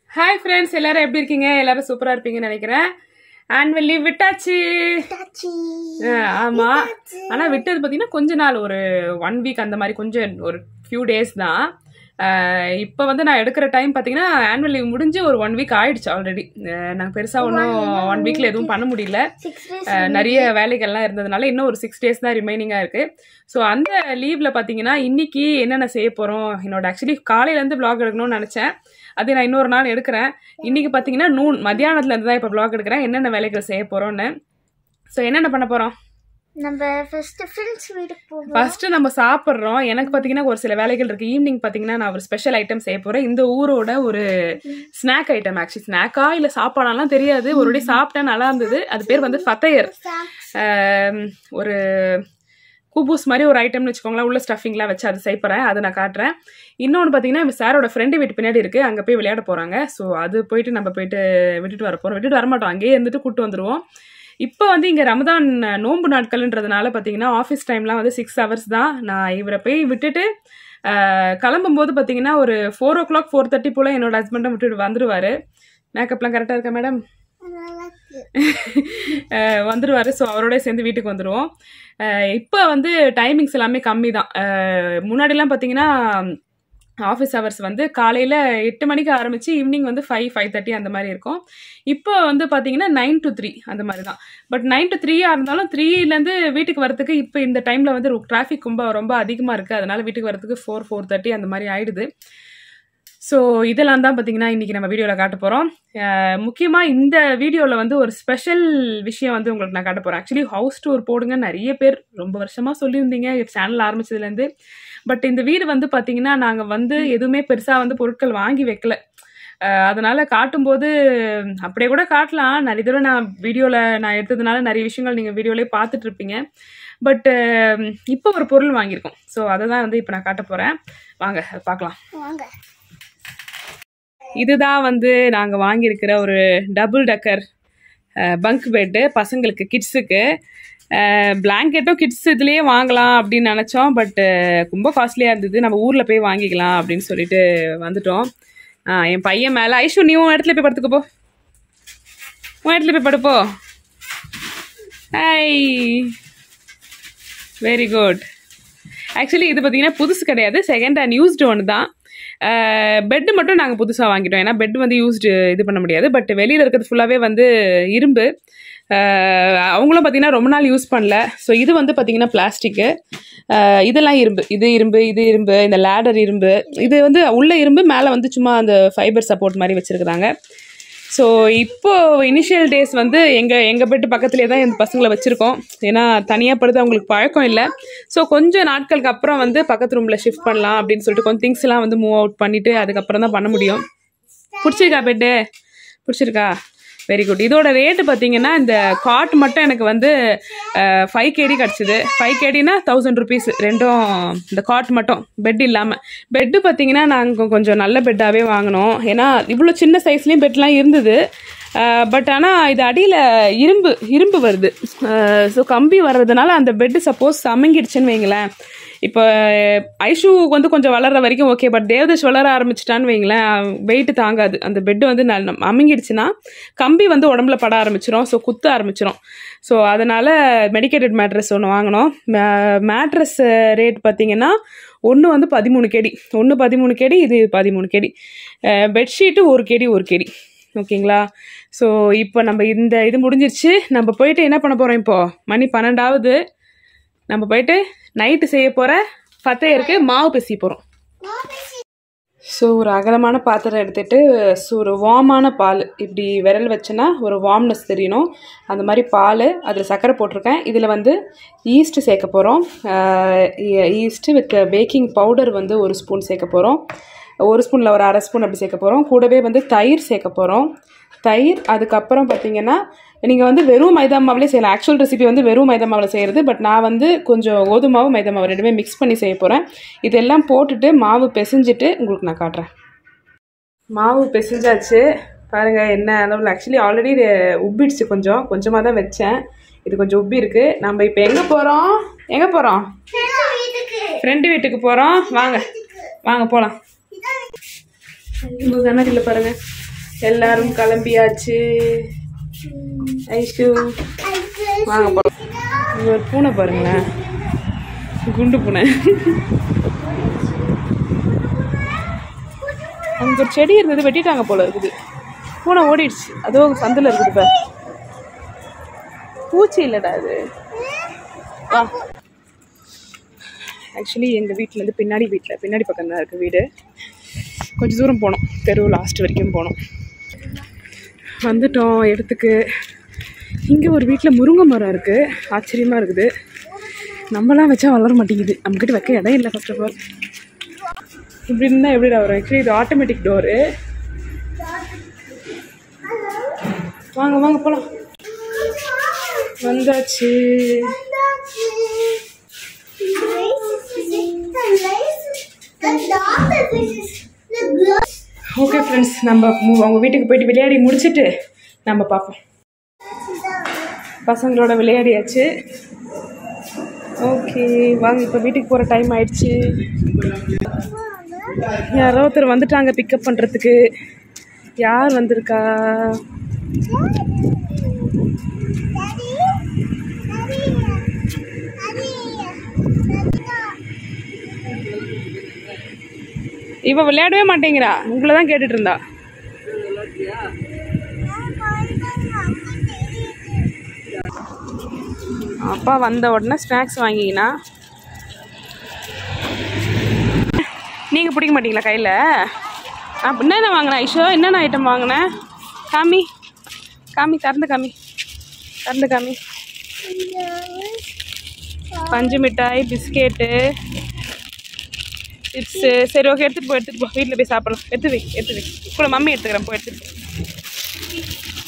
Hi friends எல்லாரும் எப்படி இருக்கீங்க எல்லாரும் சூப்பரா இருப்பீங்கன்னு நினைக்கிறேன் ஆனுவல் லீவ் விட்டாச்சு அஹ், ஆமா ஆனா விட்டது பாத்தீங்கன்னா கொஞ்ச நாள் ஒரு ஒன் வீக் அந்த மாதிரி கொஞ்சம் ஒரு ஃபியூ டேஸ் தான் அஹ், இப்போ வந்து நான் எடுக்கிற டைம் பார்த்தீங்கன்னா ஆனுவல் லீவ் முடிஞ்சு ஒரு ஒன் வீக் ஆயிடுச்சு ஆல்ரெடி நாங்கள் பெருசாக ஒன்றும் ஒன் வீக்கில் எதுவும் பண்ண முடியல அஹ், நிறைய வேலைகள்லாம் இருந்ததுனால இன்னும் ஒரு சிக்ஸ் டேஸ் தான் ரிமைனிங்காக இருக்கு ஸோ அந்த லீவில் பார்த்தீங்கன்னா இன்னைக்கு என்னென்ன செய்ய போகிறோம் என்னோட ஆக்சுவலி காலையிலேருந்து vlog எடுக்கணும்னு நினச்சேன் அது நான் இன்னொரு நாள் எடுக்கிறேன் இன்னைக்கு பார்த்தீங்கன்னா நூன் மத்தியானத்துல இருந்து தான் இப்போ vlog எடுக்கிறேன் என்னென்ன வேலைகள் செய்ய போகிறோன்னு ஸோ என்னென்ன பண்ண போகிறோம் நம்ம ஃபர்ஸ்ட் ஃப்ரெண்ட்ஸ் வீட்டுக்கு போவோம் ஃபர்ஸ்ட் நம்ம சாப்பிட்றோம் எனக்கு பார்த்தீங்கன்னா ஒரு சில வேலைகள் இருக்கு ஈவினிங் பார்த்தீங்கன்னா நான் ஒரு ஸ்பெஷல் ஐட்டம் செய்ய போறேன் இந்த ஊரோட ஒரு ஸ்நாக் ஐட்டம் ஆக்சுவலி ஸ்நாக்கா இல்லை சாப்பாடாலாம் தெரியாது ஒரு வாட்டி சாப்பிட்டேன் நல்லா இருந்தது அது பேர் வந்து ஃபத்தையர் ஆம், ஒரு கூபூஸ் மாதிரி ஒரு ஐட்டம்னு வச்சுக்கோங்களேன் உள்ள ஸ்டஃபிங்லாம் வச்சு அது செய்யப்படுறேன் அதை நான் காட்டுறேன் இன்னொன்று பார்த்தீங்கன்னா சாரோட ஃப்ரெண்டு வீட்டு பின்னாடி இருக்குது அங்கே போய் விளையாட போகிறாங்க ஸோ அது போயிட்டு நம்ம போயிட்டு விட்டுட்டு வர போகிறோம் விட்டுட்டு வரமாட்டோம் அங்கேயே இருந்துட்டு கூட்டு வந்துடுவோம் இப்போ வந்து இங்கே ரமதான் நோன்பு நாட்கள்ன்றதுனால பார்த்தீங்கன்னா ஆஃபீஸ் டைம்லாம் வந்து சிக்ஸ் ஹவர்ஸ் தான் நான் இவரை போய் விட்டுட்டு ஆஹ், கிளம்பும்போது பார்த்தீங்கன்னா ஒரு four o'clock four thirty போல் என்னோட ஹஸ்பண்டை விட்டுட்டு வந்துடுவார் மேக்கப்லாம் கரெக்டாக இருக்கா மேடம் அஹ் வந்துருவாரு ஸோ அவரோட சேர்ந்து வீட்டுக்கு வந்துடுவோம் இப்போ வந்து டைமிங்ஸ் எல்லாமே கம்மி தான் முன்னாடிலாம் பார்த்தீங்கன்னா ஆஃபீஸ் ஹவர்ஸ் வந்து காலையில் எட்டு மணிக்கு ஆரம்பித்து ஈவினிங் வந்து ஃபைவ் ஃபைவ் தேர்ட்டி அந்த மாதிரி இருக்கும் இப்போ வந்து பார்த்தீங்கன்னா நைன் டு த்ரீ அந்த மாதிரி தான் பட் நைன் டு த்ரீயாக இருந்தாலும் த்ரீலேருந்து வீட்டுக்கு வரத்துக்கு இப்போ இந்த டைமில் வந்து டிராஃபிக் ரொம்ப ரொம்ப அதிகமாக இருக்குது அதனால் வீட்டுக்கு வரத்துக்கு ஃபோர் ஃபோர் தேர்ட்டி அந்த மாதிரி ஆயிடுது ஸோ இதெல்லாம் தான் பார்த்தீங்கன்னா இன்றைக்கி நம்ம வீடியோவில் காட்ட போகிறோம் முக்கியமாக இந்த வீடியோவில் வந்து ஒரு ஸ்பெஷல் விஷயம் வந்து உங்களுக்கு நான் காட்ட போகிறேன் ஆக்சுவலி ஹவுஸ் டூர் போடுங்க நிறைய பேர் ரொம்ப வருஷமாக சொல்லியிருந்தீங்க சேனல் ஆரம்பிச்சதுலேருந்து பட் இந்த வீடு வந்து பார்த்தீங்கன்னா நாங்கள் வந்து எதுவுமே பெருசாக வந்து பொருட்கள் வாங்கி வைக்கல அஹ் அதனால காட்டும்போது அப்படியே கூட காட்டலாம் நிறைய தடவை நான் வீடியோவில் நான் எடுத்ததுனால நிறைய விஷயங்கள் நீங்கள் வீடியோலேயே பார்த்துட்டு இருப்பீங்க பட் இப்போ ஒரு பொருள் வாங்கியிருக்கோம் ஸோ அதை தான் வந்து இப்போ நான் காட்ட போகிறேன் வாங்க அதை பார்க்கலாம் வாங்க இதுதான் வந்து நாங்கள் வாங்கியிருக்கிற ஒரு டபுள் டக்கர் பங்க் பெட்டு பசங்களுக்கு கிட்ஸுக்கு பிளாங்கெட்டும் கிட்ஸ் இதுலேயே வாங்கலாம் அப்படின்னு நினச்சோம் பட் ரொம்ப காஸ்ட்லியாக இருந்தது நம்ம ஊரில் போய் வாங்கிக்கலாம் அப்படின்னு சொல்லிட்டு வந்துட்டோம் ஆ, என் பையன் மேலே ஐஷு நீ உன் இடத்துல போய் படுத்துக்க போ உன் இடத்துல போய் படுப்போ ஐ வெரி குட் ஆக்சுவலி இது பார்த்தீங்கன்னா புதுசு கிடையாது செகண்ட் ஹேண்ட் யூஸ்டு ஒன்று தான் பெட்டு மட்டும் நாங்கள் புதுசாக வாங்கிட்டோம் ஏன்னா பெட் வந்து யூஸ்டு இது பண்ண முடியாது பட் வெளியில் இருக்கிறது ஃபுல்லாகவே வந்து இரும்பு அஹ், அவங்களும் பார்த்தீங்கன்னா ரொம்ப நாள் யூஸ் பண்ணல ஸோ இது வந்து பார்த்தீங்கன்னா பிளாஸ்டிக்கு இதெல்லாம் இரும்பு இது இரும்பு இது இரும்பு இந்த லேடர் இரும்பு இது வந்து உள்ள இரும்பு மேலே வந்து சும்மா அந்த ஃபைபர் சப்போர்ட் மாதிரி வச்சுருக்குறாங்க ஸோ இப்போ இனிஷியல் டேஸ் வந்து எங்கள் எங்கள் பெட்டு பக்கத்துலேயே தான் இந்த பசங்களை வச்சுருக்கோம் ஏன்னா தனியாக படுத்து அவங்களுக்கு பழக்கம் இல்லை ஸோ கொஞ்சம் நாட்களுக்கு அப்புறம் வந்து பக்கத்து ரூமில் ஷிஃப்ட் பண்ணலாம் அப்படின்னு சொல்லிட்டு கொஞ்சம் திங்ஸ் எல்லாம் வந்து மூவ் அவுட் பண்ணிவிட்டு அதுக்கப்புறம் தான் பண்ண முடியும் பிடிச்சிருக்கா பெட்டு பிடிச்சிருக்கா வெரி குட் இதோட ரேட்டு பார்த்தீங்கன்னா இந்த காட் மட்டும் எனக்கு வந்து ஃபைவ் கேடி கிடச்சிது ஃபைவ் கேடினா தௌசண்ட் ருபீஸ் ரெண்டும் இந்த காட் மட்டும் பெட் இல்லாமல் பெட்டு பார்த்தீங்கன்னா நாங்கள் கொஞ்சம் நல்ல பெட்டாகவே வாங்கினோம் ஏன்னா இவ்வளோ சின்ன சைஸ்லேயும் பெட்லாம் இருந்தது பட் ஆனால் இது அடியில் இரும்பு இரும்பு வருது ஸோ கம்பி வர்றதுனால அந்த பெட்டு சப்போஸ் அமுங்கிடுச்சுன்னு வைங்களேன் இப்போ ஐஷு வந்து கொஞ்சம் வளர்ற வரைக்கும் ஓகே பட் தேவதேஷ் வளர ஆரம்பிச்சிட்டான்னு வைங்களேன் வெயிட் தாங்காது அந்த பெட்டு வந்து நல் அமுங்கிடுச்சுன்னா கம்பி வந்து உடம்புல பட ஆரம்பிச்சிரும் ஸோ குத்த ஆரம்பிச்சிரும் ஸோ அதனால் மெடிக்கேட்டட் மேட்ரஸ் ஒன்று வாங்கினோம் மேட்ரஸ் ரேட் பார்த்தீங்கன்னா ஒன்று வந்து பதிமூணு கேடி ஒன்று பதிமூணு கேடி இது பதிமூணு கேடி பெட்ஷீட்டு ஒரு கேடி ஒரு கேடி ஓகேங்களா ஸோ இப்போ நம்ம இந்த இது முடிஞ்சிருச்சு நம்ம போயிட்டு என்ன பண்ண போகிறோம் இப்போது மணி பன்னெண்டாவது நம்ம போயிட்டு நைட்டு செய்ய போகிற பத்தையருக்கு மாவு பிசி போகிறோம் ஸோ ஒரு அகலமான பாத்திரம் எடுத்துட்டு ஸோ ஒரு வார்மான பால் இப்படி விரல் வச்சேன்னா ஒரு வார்ம்னஸ் தெரியணும் அந்த மாதிரி பால் அதில் சர்க்கரை போட்டிருக்கேன் இதில் வந்து ஈஸ்ட்டு சேர்க்க போகிறோம் ஈஸ்ட்டு வித் பேக்கிங் பவுடர் வந்து ஒரு ஸ்பூன் சேர்க்க போகிறோம் ஒரு ஸ்பூனில் ஒரு அரை ஸ்பூன் அப்படி சேர்க்க போகிறோம் கூடவே வந்து தயிர் சேர்க்க போகிறோம் தயிர் அதுக்கப்புறம் பார்த்தீங்கன்னா நீங்கள் வந்து வெறும் மைதா மாவுலேயே செய்யலாம் ஆக்சுவல் ரெசிபி வந்து வெறும் மைதா மாவில் செய்கிறது பட் நான் வந்து கொஞ்சம் கோதுமை மாவு மைதா மாவு ரெண்டுமே மிக்ஸ் பண்ணி செய்ய போகிறேன் இதெல்லாம் போட்டுட்டு மாவு பிசைஞ்சிட்டு உங்களுக்கு நான் காட்டுறேன் மாவு பிசைஞ்சாச்சு பாருங்கள் என்ன அளவில் ஆக்சுவலி ஆல்ரெடி இது உப்பிடுச்சு கொஞ்சம் கொஞ்சமாக தான் வச்சேன் இது கொஞ்சம் உப்பி இருக்கு நம்ம இப்போ எங்கே போகிறோம் எங்கே போகிறோம் வீட்டுக்கு ஃப்ரெண்டு வீட்டுக்கு போகிறோம் வாங்க வாங்க போகலாம் உங்கள் கண்ணாடியில் பாருங்கள் எல்லாரும் கிளம்பியாச்சு ஐஷு வாங்க போலாம் இங்க ஒரு பூனை பாருங்களேன் குண்டு பூனை அங்க ஒரு செடி இருந்தது வெட்டிட்டாங்க போல இருக்குது பூனை ஓடிடுச்சு அதோ சந்தில் இருக்குது பாரு பூச்சி இல்லடா அது வா ஆக்சுவலி எங்கள் வீட்டிலேருந்து பின்னாடி வீட்டில் பின்னாடி பக்கம் தான் இருக்குது வீடு கொஞ்சம் தூரம் போனோம் தெரு லாஸ்ட் வரைக்கும் போனோம் வந்துட்டோம் இடத்துக்கு இங்கே ஒரு வீட்டில் முருங்கை மரம் இருக்குது ஆச்சரியமாக இருக்குது நம்மலாம் வச்சா வளர மாட்டேங்குது நம்மக்கிட்ட வைக்க இடம் இல்லை ஃபர்ஸ்ட் ஆஃப் ஆல் இப்படி இருந்தால் எப்படிடா வரும் ஆக்சுவலி இது ஆட்டோமேட்டிக் டோரு வாங்க வாங்க போகலாம் வந்தாச்சு ஓகே ஃப்ரெண்ட்ஸ் நம்ம மு- அவங்க வீட்டுக்கு போயிட்டு விளையாடி முடிச்சிட்டு நம்ம பார்ப்போம் பசங்களோட விளையாடியாச்சு ஓகே வாங்க இப்போ வீட்டுக்கு போகிற டைம் ஆயிடுச்சு யாரோ ஒருத்தர் வந்துட்டாங்க பிக்கப் பண்ணுறதுக்கு யார் வந்திருக்கா இவ விளையாடவே மாட்டேங்கிறா உங்களை தான் கேட்டுட்டு இருந்தா அப்பா வந்த உடனே ஸ்நாக்ஸ் வாங்கிக்கினா நீங்கள் பிடிக்க மாட்டீங்களா கையில் அப்போ என்னென்ன வாங்கின ஐஷோ என்னென்ன ஐட்டம் வாங்கினேன் காமி காமி திறந்து காமி திறந்து காமி பஞ்சு மிட்டாய் பிஸ்கெட்டு சிப்ஸு சரி ஓகே எடுத்துகிட்டு போ எடுத்துகிட்டு போ வீட்டில் போய் சாப்பிடலாம் எடுத்து வை எடுத்து வை கூட மம்மி எடுத்துக்கிறேன் போய் எடுத்துகிட்டு போ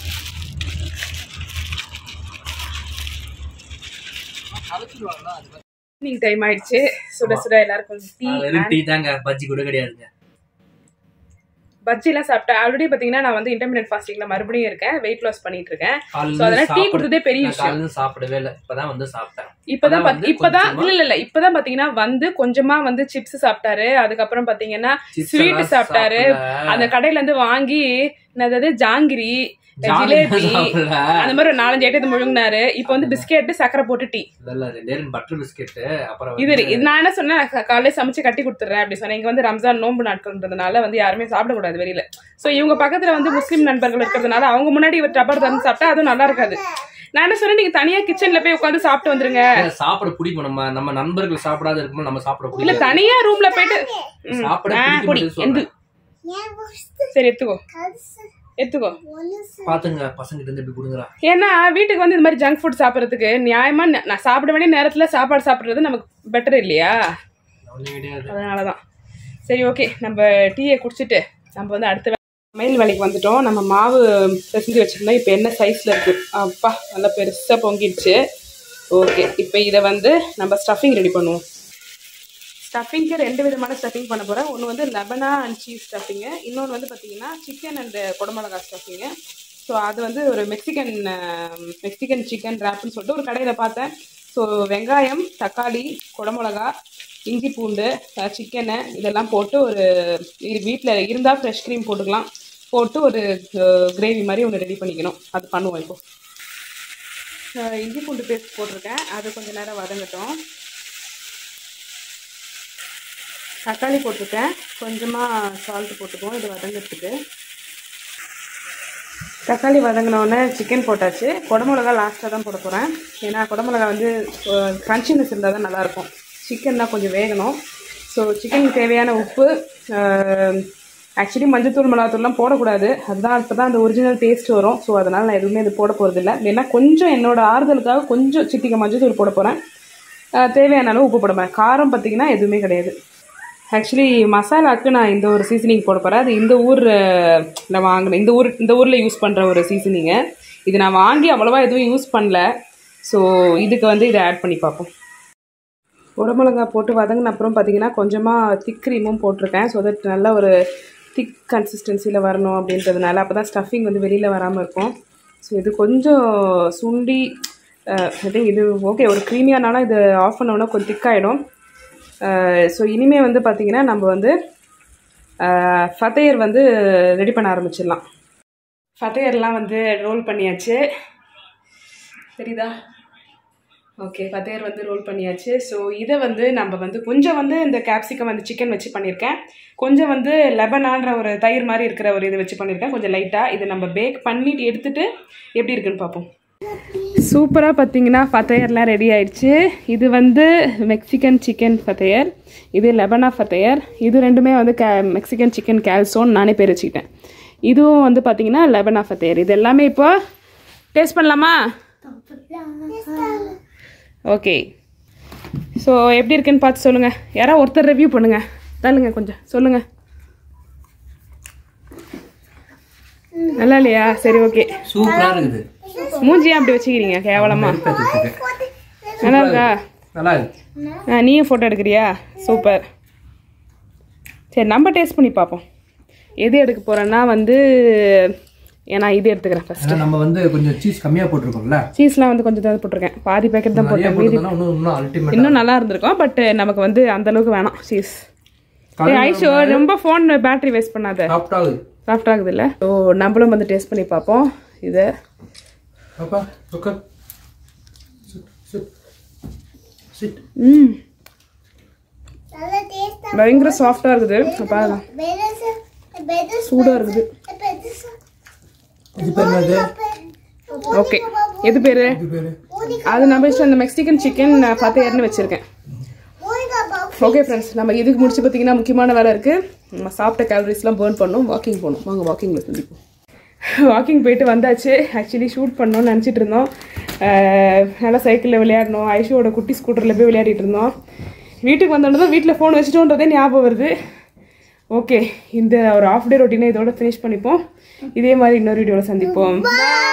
ஈவினிங் டைம் ஆயிடுச்சு சுட சுட எல்லாருக்கும் டீ வெறும் டீ தாங்க பஜ்ஜி கூட கிடையாதுங்க பஜ்ஜிலாம் சாப்பிட்டேன் ஆல்ரெடி பார்த்தீங்கன்னா நான் வந்து இன்டர்மீடியட் ஃபாஸ்டிங்கில் மறுபடியும் இருக்கேன் வெயிட் லாஸ் பண்ணிட்டு இருக்கேன் காலையில ஸோ அதனால டீ சாப்பிட- குடுத்ததே பெரிய நான் விஷயம் காலையில சாப்பிடவே இல்லை இப்பதான் வந்து சாப்பிட்டேன் இப்பதான் அதான் பாத்- வந்து இப்பதான் கொஞ்சமா- இல்ல இல்ல இல்ல இப்பதான் பாத்தீங்கன்னா வந்து கொஞ்சமா வந்து சிப்ஸ் சாப்பிட்டாரு அதுக்கப்புறம் பாத்தீங்கன்னா Chips ஸ்வீட் எல்லாம் சாப்பிட்டாரு சாப்பிடல. அந்த கடையில இருந்து வாங்கி என்னது ஜாங்கிரி ஜாங்கிரி ஜிலேபி சாப்பிடல. அந்த மாதிரி ஒரு நாலஞ்சு ஐட்டத்தை முழுங்கினாரு இப்போ வந்து பிஸ்கெட் சக்கரை போட்டு டீ இல்ல ரெண்டே ரெண்டு பட்டர் பிஸ்கெட் அப்புறம் இது வந்து இது நான் என்ன சொன்னேன் கா- காலையில சமைச்சு கட்டி கொடுத்துறேன் அப்படி சொன்னேன் இங்க வந்து ரம்ஜான் நோன்பு நாட்கள்ன்றதுனால வந்து யாருமே சாப்பிடக்கூடாது வெளியில சோ இவங்க பக்கத்துல வந்து முஸ்லீம் நண்பர்கள் இருக்கிறதுனால அவங்க முன்னாடி இவர் டபர் தந்து சாப்பிட்டா அதுவும் நல்லா இருக்காது நான் என்ன சொன்னேன் நீங்க தனியா கிச்சன்ல போய் உட்காந்து சாப்பிட்டு வந்துருங்க சாப்பிட பிடிக்கும் நம்ம நம்ம நண்பர்கள் சாப்பிடாத இருக்கும்போது நம்ம சாப்பிட இல்ல பிடிக்கும் தனியா ரூம்ல போயிட்டு ம். சாப்பிட ஆ, பிடிக்க குடி மாட்டேங்குது எந்து சொல்றேன். சரி எடுத்துக்கோ எடுத்துக்கோ பாத்துங்க பசங்க கிட்ட இருந்து இப்படி கொடுங்குறா ஏன்னா வீட்டுக்கு வந்து இந்த மாதிரி ஜங்க் ஃபுட் சாப்பிட்றதுக்கு நியாயமா ந- நான் சாப்பிட வேண்டிய நேரத்துல சாப்பாடு சாப்பிடுறது நமக்கு பெட்டர் இல்லையா ஒண்ணும் கிடையாது அதனாலதான் சரி ஓகே நம்ம டீயை குடிச்சிட்டு நம்ம வந்து அடுத்த வே- சமையல் வேலைக்கு வந்துட்டோம் நம்ம மாவு பிசைஞ்சு வச்சிருந்தோம் இப்போ என்ன சைஸ்ல இருக்கு அப்பா நல்லா பெருசா பொங்கிடுச்சு ஓகே இப்போ இதை வந்து நம்ம ஸ்டஃபிங் ரெடி பண்ணுவோம் ஸ்டஃபிங்க்கு ரெண்டு விதமான ஸ்டஃபிங் பண்ண போகிறேன் ஒன்று வந்து லெபனா அண்ட் சீஸ் ஸ்டஃபிங்கு இன்னொன்று வந்து பார்த்தீங்கன்னா சிக்கன் அண்ட் குடமிளகா ஸ்டஃபிங்கு ஸோ அது வந்து ஒரு மெக்சிகன் மெக்சிகன் சிக்கன் ரேப்னு சொல்லிட்டு ஒரு கடையில் பார்த்தேன் ஸோ வெங்காயம் தக்காளி குடமிளகா இஞ்சி பூண்டு சிக்கனு இதெல்லாம் போட்டு ஒரு வீட்டில் இருந்தால் ஃப்ரெஷ் க்ரீம் போட்டுக்கலாம் போட்டு ஒரு கிரேவி மாதிரி ஒன்று ரெடி பண்ணிக்கணும் அது பண்ணுவோம் இப்போ அஹ் இஞ்சி பூண்டு பேஸ்ட் போட்டிருக்கேன் அது கொஞ்ச நேரம் வதங்கட்டும் தக்காளி போட்டிருக்கேன் கொஞ்சமாக சால்ட் போட்டுக்குவோம் இது வதங்கிறதுக்கு தக்காளி வதங்கினோடனே சிக்கன் போட்டாச்சு குடமிளகா லாஸ்ட்டாக தான் போட போகிறேன் ஏன்னா குடமிளகா வந்து க்ரன்ச்சினஸ் இருந்தால் தான் நல்லாயிருக்கும் சிக்கன் தான் கொஞ்சம் வேகணும் ஸோ சிக்கனுக்கு தேவையான உப்பு ஆக்சுவலி மஞ்சத்தூள் மிளகாத்தூள்லாம் போடக்கூடாது அதுதான் இப்போ தான் அந்த ஒரிஜினல் டேஸ்ட் வரும் ஸோ அதனால் நான் எதுவுமே இது போட போகிறதில்ல ஏன்னா கொஞ்சம் என்னோட ஆறுதலுக்காக கொஞ்சம் சிட்டிக்க மஞ்சத்தூள் போட போகிறேன் தேவையான அளவு உப்பு போடுவேன் காரம் பார்த்தீங்கன்னா எதுவுமே கிடையாது ஆக்சுவலி மசாலாக்கு நான் இந்த ஒரு சீசனிங் போட போகிறேன் அது இந்த ஊர் நான் வாங்கினேன் இந்த ஊர் இந்த ஊரில் யூஸ் பண்ணுற ஒரு சீசனிங்கு இது நான் வாங்கி அவ்வளோவா எதுவும் யூஸ் பண்ணல ஸோ இதுக்கு வந்து இதை ஆட் பண்ணி பார்ப்போம் உடமிளகா போட்டு வதங்கின அப்புறம் பார்த்தீங்கன்னா கொஞ்சமாக திக் க்ரீமும் போட்டிருக்கேன் ஸோ தட் நல்ல ஒரு திக் கன்சிஸ்டன்சியில் வரணும் அப்படின்றதுனால அப்போ தான் ஸ்டஃபிங் வந்து வெளியில் வராமல் இருக்கும் ஸோ இது கொஞ்சம் சுண்டி ஐ திங்க் இது ஓகே ஒரு க்ரீமியானாலும் இது ஆஃப் பண்ணோன்னா கொஞ்சம் திக்காயிடும் ஸோ இனிமே வந்து பார்த்திங்கன்னா நம்ம வந்து ஃபத்தையர் வந்து ரெடி பண்ண ஆரம்பிச்சிடலாம் ஃபத்தையர்லாம் வந்து ரோல் பண்ணியாச்சு தெரியுதா ஓகே ஃபத்தையர் வந்து ரோல் பண்ணியாச்சு ஸோ இதை வந்து நம்ம வந்து கொஞ்சம் வந்து இந்த கேப்சிகம் வந்து சிக்கன் வச்சு பண்ணியிருக்கேன் கொஞ்சம் வந்து லெபனான்ற ஒரு தயிர் மாதிரி இருக்கிற ஒரு இது வச்சு பண்ணியிருக்கேன் கொஞ்சம் லைட்டாக இதை நம்ம பேக் பண்ணிட்டு எடுத்துட்டு எப்படி இருக்குன்னு பார்ப்போம் சூப்பராக பார்த்தீங்கன்னா ஃபத்தையர்லாம் ரெடி ஆயிடுச்சு இது வந்து மெக்சிகன் சிக்கன் ஃபத்தையர் இது லெபனா ஃபத்தையர் இது ரெண்டுமே வந்து கே மெக்சிகன் சிக்கன் கேல்சோன்னு நானே பேர் வச்சுக்கிட்டேன் இதுவும் வந்து பார்த்தீங்கன்னா லெபனா ஃபத்தையர் இது எல்லாமே இப்போ டேஸ்ட் பண்ணலாமா ஓகே ஸோ எப்படி இருக்குன்னு பார்த்து சொல்லுங்கள் யாரோ ஒருத்தர் ரிவ்யூ பண்ணுங்கள் தள்ளுங்க கொஞ்சம் சொல்லுங்கள் நல்லா இல்லையா சரி ஓகே சூப்பரா இருக்குது மூஞ்சியா அப்படி வச்சுக்கிறீங்க கேவலமா நல்லா இருக்கா நல்லா இருக்கு ஆ நீயும் ஃபோட்டோ எடுக்கிறியா சூப்பர் சரி நம்ம டேஸ்ட் பண்ணி பார்ப்போம் எது எடுக்க போகிறேன்னா வந்து ஏன்னா இது எடுத்துக்கிறேன் ஃபர்ஸ்ட் ஏன்னா நம்ம வந்து கொஞ்சம் சீஸ் கம்மியா போட்டிருக்கோம்ல சீஸ்லாம் வந்து கொஞ்சம் தான் போட்டிருக்கேன் பாதி பேக்கெட் தான் நிறைய போட்டேன் மீதி போட்டிருந்தோம்னா இன்னும் இன்னும் அல்டிமேட் இன்னும் நல்லா இருந்திருக்கும் பட் நமக்கு வந்து அந்த அளவுக்கு வேணாம் சீஸ் ஐஷோ ரொம்ப ஃபோன் பேட்டரி வேஸ்ட் பண்ணாத சாஃப்ட் ஆகுது சாஃப்ட் ஆகுது இல்லை ஸோ நம்மளும் வந்து டேஸ்ட் பண்ணி பார்ப்போம் இது பாப்பா உட்கார் சிட் சிட் சிட் ம் நல்ல டேஸ்டா பயங்கர சாஃப்டாக இருக்குது பாருங்க பெருசு பெருசு சூடாக இருக்குது பெருசு இது பேர் என்னது ஓகே எது பேர் இது பேரு அது நம்ம இஷ்டம் இந்த மெக்சிகன் சிக்கன் பார்த்து வச்சிருக்கேன் ஊரிகா பாபு ஓகே ஃப்ரெண்ட்ஸ் நம்ம இதுக்கு முடிச்சு பார்த்தீங்கன்னா முக்கியமான வேலை இருக்குது நம்ம சாப்பிட்ட கேலரிஸ்லாம் பேர்ன் பண்ணணும் வாக்கிங் போகணும் வாங்க வாக்கிங்கில் சந்திப்போம் வாக்கிங் போயிட்டு வந்தாச்சு ஆக்சுவலி ஷூட் பண்ணணும்னு நினச்சிட்டு இருந்தோம் அஹ், நல்லா சைக்கிளில் விளையாடணும் ஐஷோட குட்டி ஸ்கூட்டரில் போய் விளையாடிட்டு இருந்தோம் வீட்டுக்கு வந்தோடனே வீட்டில் ஃபோன் வச்சுட்டோன்றதே ஞாபகம் வருது ஓகே இந்த ஒரு ஆஃப் டே ரொட்டீனை இதோட ஃபினிஷ் பண்ணிப்போம் இதே மாதிரி இன்னொரு வீடியோவில் சந்திப்போம் Bye.